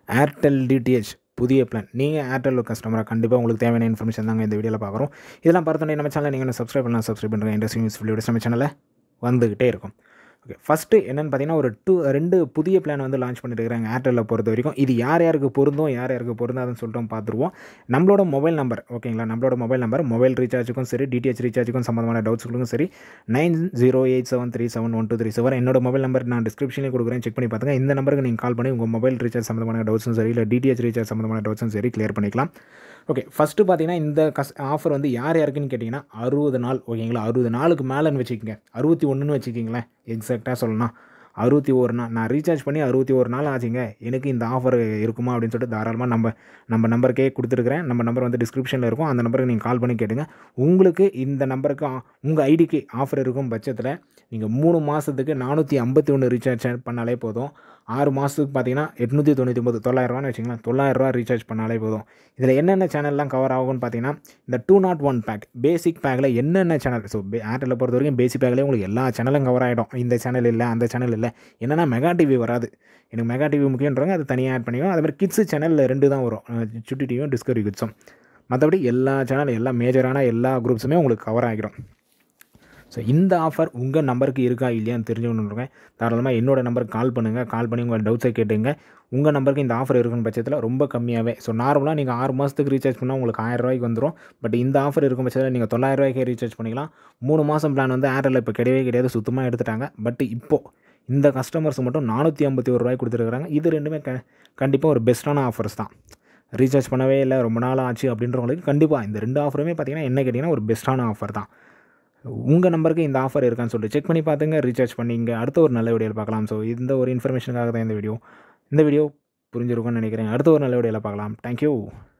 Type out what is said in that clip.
Airtel DTH புதிய plan நீங்கள் Airtel கஸ்டமராக கண்டிப்பாக உங்களுக்கு தேவையான இன்ஃபர்மேஷன் தாங்க இந்த வீடியோவில் பார்க்குறோம் இதெல்லாம் பார்த்தோன்னே நம்ம சேனல் நீங்கள் சப்ஸ்கிரைப் பண்ணலாம் சப்ஸ்கிரைப் பண்ணுங்கள் இண்டஸ்ட்ரி நியூஸ் வீடியோஸ் நம்ம சேனலில் வந்துக்கிட்டே இருக்கும் ஓகே ஃபஸ்ட்டு என்னென்னு பார்த்தீங்கன்னா ஒரு டூ ரெண்டு புதிய பிளான் வந்து லான்ச் பண்ணியிருக்கிறாங்க ஏர்டெல்லில் பொறுத்த வரைக்கும் இது யார் யாருக்கு பொருந்தும் யார் யாருக்கு பொருந்தாதுன்னு சொல்லிட்டு பார்த்துருவோம் நம்மளோட மொபைல் நம்பர் ஓகேங்களா நம்மளோட மொபைல் நம்பர் மொபைல் ரீசார்ஜுக்கும் சரி டிடிஹெச் ரீசார்ஜுக்கும் சம்மந்தமான டவுட்ஸ்களுக்கும் சரி nine zero eight seven three seven one two three seven என்னோட மொபைல் நம்பர் நான் டிஸ்கிரிப்ஷனில் கொடுக்குறேன் செக் பண்ணி பார்த்துங்க இந்த நம்பருக்கு நீங்கள் கால் பண்ணி உங்கள் மொபைல் ரீசார்ஜ் சம்மந்தமான டவுட்ஸும் சரி இல்லை டிடிஹெச் ரீசார்ஜ் சம்மந்தமான டவுட்ஸும் சரி கிளியர் பண்ணிக்கலாம் ஓகே ஃபஸ்ட்டு பார்த்தீங்கன்னா இந்த கஸ் ஆஃபர் வந்து யார் யாருக்குன்னு கேட்டிங்கன்னா அறுபது நாள் ஓகேங்களா அறுபது நாளுக்கு மேலேன்னு வச்சுக்கோங்க அறுபத்தி ஒன்றுன்னு வச்சுக்கிங்களேன் எக்ஸாக்டாக சொல்லணும் அறுபத்தி ஒரு நாள் நான் ரீசார்ஜ் பண்ணி அறுபத்தி ஒரு நாள் ஆச்சுங்க எனக்கு இந்த ஆஃபர் இருக்குமா அப்படின்னு சொல்லிட்டு தாராளமாக நம்ம நம்ம நம்பருக்கே கொடுத்துருக்குறேன் நம்ம நம்பர் வந்து டிஸ்கிரிப்ஷனில் இருக்கும் அந்த நம்பருக்கு நீங்கள் கால் பண்ணி கேட்டுங்க உங்களுக்கு இந்த நம்பருக்கு உங்கள் ஐடிக்கு ஆஃபர் இருக்கும் பட்சத்தில் நீங்கள் மூணு மாதத்துக்கு நானூற்றி ஐம்பத்தி ஒன்று ரீசார்ஜ் பண்ணாலே போதும் ஆறு மாதத்துக்கு பார்த்தீங்கன்னா எட்நூற்றி தொண்ணூற்றி ஒம்பது தொள்ளாயிரரூவான்னு வச்சிங்களேன் தொள்ளாயிரரூவா ரீசார்ஜ் பண்ணாலே போதும் இதில் என்னென்ன சேனல்லாம் கவர் ஆகும்னு பார்த்தீங்கன்னா இந்த two not one pack basic பேக்கில் என்னென்ன சேனல் ஸோ ஏர்டெல்லை பொறுத்த வரைக்கும் பேசிக் பேக்கில் உங்களுக்கு எல்லா சேனலும் கவர் ஆகிடும் இந்த சேனல் இல்லை அந்த சேனல் இல்லை என்னென்னா மெகா டிவி வராது எனக்கு மெகா டிவி முக்கியன்றவங்க அதை தனியாக ஆட் பண்ணிக்கும் அதே மாதிரி கிட்ஸு சேனலில் ரெண்டு தான் வரும் சுட்டி டிவியும் டிஸ்கவரி கிட்ஸும் மற்றபடி எல்லா சேனல் எல்லா மேஜரான எல்லா குரூப்ஸுமே உங்களுக்கு கவர் ஆகிடும் ஸோ இந்த ஆஃபர் உங்கள் நம்பருக்கு இருக்கா இல்லையான்னு தெரிஞ்சுக்கணுன்றங்க தாராளமாக என்னோட நம்பருக்கு கால் பண்ணுங்கள் கால் பண்ணி உங்கள் டவுட்ஸை கேட்டுங்க உங்கள் நம்பருக்கு இந்த ஆஃபர் இருக்குன்னு பட்சத்தில் ரொம்ப கம்மியாகவே ஸோ நார்மலாக நீங்கள் ஆறு மாதத்துக்கு ரீசார்ஜ் பண்ணால் உங்களுக்கு ஆயிரம் ரூபாய்க்கு வந்துடும் பட் இந்த ஆஃபர் இருக்கும் பட்சத்தில் நீங்கள் தொள்ளாயிரம் ரூபாய்க்கே ரீசார்ஜ் பண்ணிக்கலாம் மூணு மாதம் பிளான் வந்து ஏர்டெல் இப்போ கிடையவே கிடையாது சுத்தமாக எடுத்துட்டாங்க பட் இப்போது இந்த கஸ்டமர்ஸ் மட்டும் நானூற்றி ஐம்பத்தி ஒரு ரூபாய் கொடுத்துருக்குறாங்க இது ரெண்டுமே க கண்டிப்பாக ஒரு பெஸ்ட்டான ஆஃபர்ஸ் தான் ரீசார்ஜ் பண்ணவே இல்லை ரொம்ப நாள் ஆச்சு அப்படின்றவங்களுக்கு கண்டிப்பாக இந்த ரெண்டு ஆஃபருமே பார்த்தீங்கன்னா என்ன கேட்டிங்கன்னா ஒரு பெஸ்ட்டான ஆஃபர் தான் உங்கள் நம்பருக்கு இந்த ஆஃபர் இருக்கான்னு சொல்லிட்டு செக் பண்ணி பார்த்துங்க ரீசார்ஜ் பண்ணிங்க அடுத்த ஒரு நல்ல வீடியோவில் பார்க்கலாம் ஸோ இந்த ஒரு இன்ஃபர்மேஷனுக்காக தான் இந்த வீடியோ இந்த வீடியோ புரிஞ்சிருக்கும்னு நினைக்கிறேன் அடுத்த ஒரு நல்ல வீடியோவில் பார்க்கலாம் தேங்க்யூ